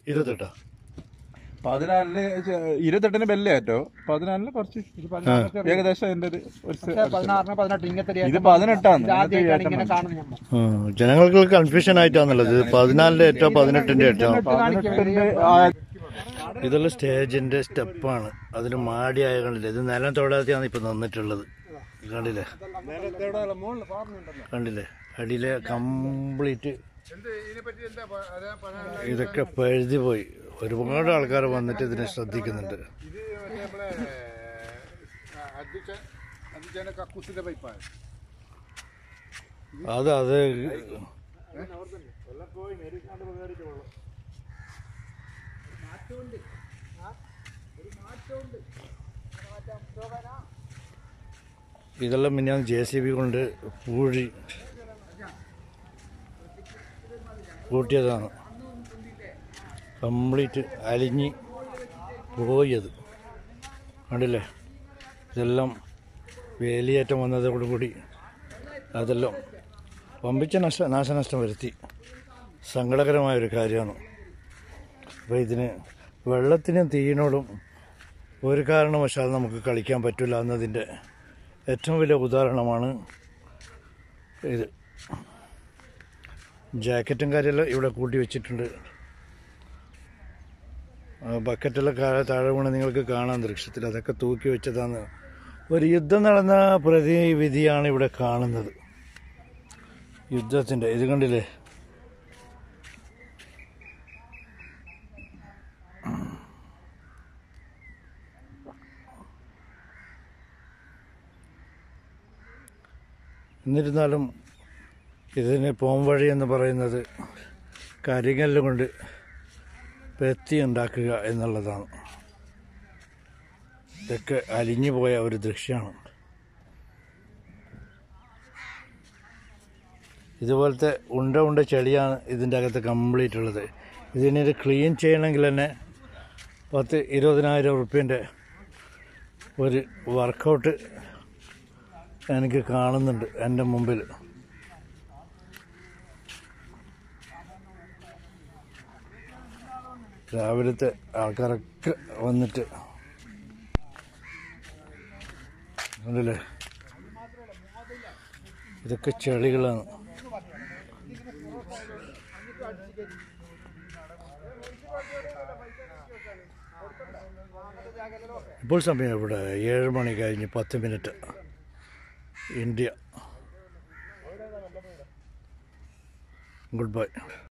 ഇരുപത്തെട്ടാ പതിനാലിന് ചെ- ഇരുപത്തെട്ടിന് ബെല്ലേറ്റോ പതിനാലിന് കുറച്ച് ഏകദേശം അതിന്റെ ഒരു ഒരു സെ- പതിനാറിന് പതിനെട്ട് ഇങ്ങനത്തെ ഇത് പതിനെട്ടാണ് ആദ്യമായിട്ടാണ് ഇങ്ങനെ കാണുന്നത് നമ്മൾ ആ, ജനങ്ങൾക്ക് കൺഫ്യൂഷൻ ആയിട്ടാന്നുള്ളത് ഇത് പതിനാലിന്റെ ഏറ്റവും പതിനെട്ടിന്റെ ഏറ്റവും പതിനെട്ടിന്റെ ആ ഇതെല്ലാം സ്റ്റേജിന്റെ സ്റ്റെപ്പാണ് അതിന് മാടിയായ കണ്ടില്ലേ ഇത് നിലം തൊടാതെയാണ് ഇപ്പൊ നിന്നിട്ടുള്ളത് കണ്ടില്ലേ കണ്ടില്ലേ അടിയിലെ കംപ്ലീറ്റ് ഇതൊക്കെ പഴുതി പോയി ഒരുപാട് ആൾക്കാർ വന്നിട്ട് ഇതിനെ ശ്രദ്ധിക്കുന്നുണ്ട് അത് അത് ഇതെല്ലാം പിന്നെ ജെ സി ബി കൊണ്ട് പൂഴി കൂട്ടിയതാണ് കംപ്ലീറ്റ് അലിഞ്ഞ് പോയത് കണ്ടില്ലേ ഇതെല്ലാം വേലിയേറ്റം വന്നതോടുകൂടി അതെല്ലാം വമ്പിച്ച നഷ്ട നാശനഷ്ടം വരുത്തി സങ്കടകരമായൊരു കാര്യമാണ് അപ്പോൾ ഇതിന് വെള്ളത്തിനും തീയിനോടും ഒരു കാരണവശാൽ നമുക്ക് കളിക്കാൻ പറ്റില്ല എന്നതിൻ്റെ ഏറ്റവും വലിയ ഉദാഹരണമാണ് ഇത് ജാക്കറ്റും കാര്യമെല്ലാം ഇവിടെ കൂട്ടി വെച്ചിട്ടുണ്ട് ആ ബക്കറ്റെല്ലാം കാ- താഴെ വീണ് നിങ്ങൾക്ക് കാണാം ദൃശ്യത്തിൽ അതൊക്കെ തൂക്കി വെച്ചതാണ് ഒരു യുദ്ധം നടന്ന പ്രതിവിധിയാണ് ഇവിടെ കാണുന്നത് യുദ്ധത്തിൻ്റെ ഇത് കണ്ടില്ലേ എന്നിരുന്നാലും ഇതിന് പോംവഴി എന്ന് പറയുന്നത് കരിങ്കല്ല് കൊണ്ട് പെത്തി ഉണ്ടാക്കുക എന്നുള്ളതാണ് ഇതൊക്കെ അലിഞ്ഞു പോയ ഒരു ദൃശ്യമാണ് ഇതുപോലത്തെ ഉണ്ട ഉണ്ട ചെളിയാണ് ഇതിൻ്റെ അകത്ത് കംപ്ലീറ്റ് ഉള്ളത് ഇതിനൊരു ക്ലീൻ ചെയ്യണമെങ്കിൽ തന്നെ പത്ത് ഇരുപതിനായിരം ഉറുപ്പ്യൻ്റെ ഒരു വർക്കൗട്ട് എനിക്ക് കാണുന്നുണ്ട് എൻ്റെ മുമ്പിൽ രാവിലത്തെ ആൾക്കാരൊക്കെ വന്നിട്ട് കണ്ടില്ലേ ഇതൊക്കെ ചെളികളാണ് ഇപ്പോൾ സമയം ഇവിടെ ഏഴ് മണി കഴിഞ്ഞ് പത്ത് മിനിറ്റ് ഇന്ത്യ ഗുഡ് ബൈ